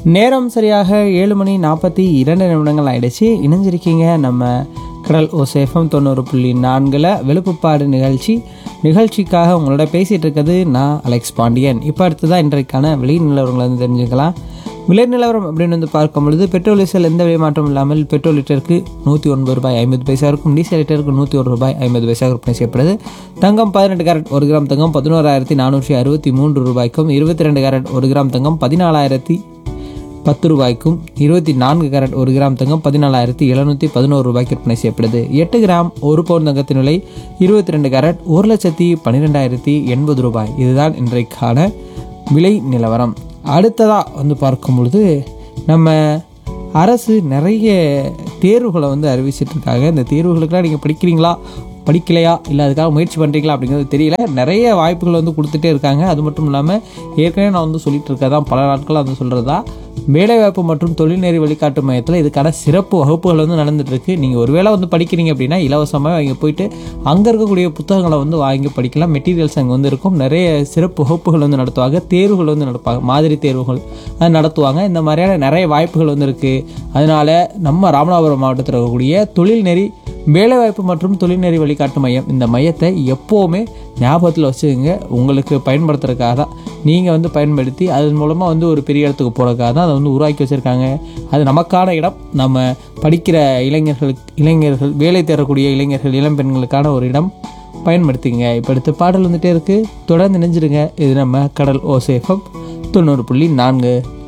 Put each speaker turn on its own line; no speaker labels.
நேரம் சரியாக ஏழு மணி நாற்பத்தி இரண்டு நிமிடங்கள் ஆயிடுச்சு இணைஞ்சிருக்கீங்க நம்ம கடல் ஓசேஃபம் தொண்ணூறு புள்ளி நான்கில் வெளுப்புப்பாடு நிகழ்ச்சி நிகழ்ச்சிக்காக உங்களோட பேசிகிட்டு இருக்கிறது நான் அலெக்ஸ் பாண்டியன் இப்போ அடுத்ததான் இன்றைக்கான விலை நிலவரங்களை வந்து தெரிஞ்சுக்கலாம் விலை நிலவரம் அப்படின்னு வந்து பார்க்கும் பொழுது பெட்ரோல் டீசல் எந்த விலை மாற்றம் இல்லாமல் பெட்ரோல் லிட்டருக்கு நூற்றி ஒன்பது ரூபாய் ஐம்பது பைசா இருக்கும் டீசல் லிட்டருக்கு நூற்றி ஒரு ரூபாய் ஐம்பது பைசா விற்பனை செய்யப்படுது தங்கம் பதினெட்டு கேரட் ஒரு கிராம் தங்கம் பதினோராயிரத்தி நானூற்றி அறுபத்தி மூன்று ரூபாய்க்கும் இருபத்தி ரெண்டு கேரட் ஒரு கிராம் தங்கம் பதினாலாயிரத்தி பத்து ரூபாய்க்கும் இருபத்தி நான்கு கேரட் ஒரு கிராம் தங்கம் பதினாலாயிரத்தி எழுநூற்றி பதினோரு ரூபாய்க்கு விற்பனை செய்யப்படுது எட்டு கிராம் ஒரு பவுன் தங்கத்தின் விலை இருபத்தி ரெண்டு கேரட் ஒரு லட்சத்தி பன்னிரெண்டாயிரத்தி எண்பது ரூபாய் இதுதான் இன்றைக்கான விலை நிலவரம் அடுத்ததாக வந்து பார்க்கும் பொழுது நம்ம அரசு நிறைய தேர்வுகளை வந்து அறிவிச்சிட்டு இருக்காங்க இந்த தேர்வுகளுக்கெல்லாம் நீங்கள் படிக்கிறீங்களா படிக்கலையா இல்லை அதுக்காக முயற்சி பண்ணுறீங்களா அப்படிங்கிறது தெரியல நிறைய வாய்ப்புகள் வந்து கொடுத்துட்டே இருக்காங்க அது மட்டும் இல்லாமல் ஏற்கனவே நான் வந்து சொல்லிட்டு இருக்கதான் பல நாட்களாக வந்து சொல்கிறதா வேலைவாய்ப்பு மற்றும் தொழில்நெறி வழிகாட்டு மையத்தில் இதுக்கான சிறப்பு வகுப்புகள் வந்து நடந்துட்டு இருக்கு நீங்கள் ஒருவேளை வந்து படிக்கிறீங்க அப்படின்னா இலவசமாக அங்கே போயிட்டு அங்கே இருக்கக்கூடிய புத்தகங்களை வந்து வாங்கி படிக்கலாம் மெட்டீரியல்ஸ் அங்கே வந்து இருக்கும் நிறைய சிறப்பு வகுப்புகள் வந்து நடத்துவாங்க தேர்வுகள் வந்து நடப்பாங்க மாதிரி தேர்வுகள் அது நடத்துவாங்க இந்த மாதிரியான நிறைய வாய்ப்புகள் வந்து இருக்குது அதனால நம்ம ராமநாதபுரம் மாவட்டத்தில் இருக்கக்கூடிய தொழில்நெறி வேலைவாய்ப்பு மற்றும் தொழில்நெறி வழிகாட்டு மையம் இந்த மையத்தை எப்போவுமே ஞாபகத்தில் வச்சுக்கோங்க உங்களுக்கு பயன்படுத்துறதுக்காக தான் நீங்கள் வந்து பயன்படுத்தி அதன் மூலமாக வந்து ஒரு பெரிய இடத்துக்கு போகிறதுக்காக தான் அதை வந்து உருவாக்கி வச்சுருக்காங்க அது நமக்கான இடம் நம்ம படிக்கிற இளைஞர்களுக்கு இளைஞர்கள் வேலை தேடக்கூடிய இளைஞர்கள் இளம் பெண்களுக்கான ஒரு இடம் பயன்படுத்திங்க இப்போ அடுத்த பாடல் வந்துட்டே இருக்குது தொடர்ந்து நினைஞ்சிருங்க இது நம்ம கடல் ஓசேஃபம் தொண்ணூறு புள்ளி நான்கு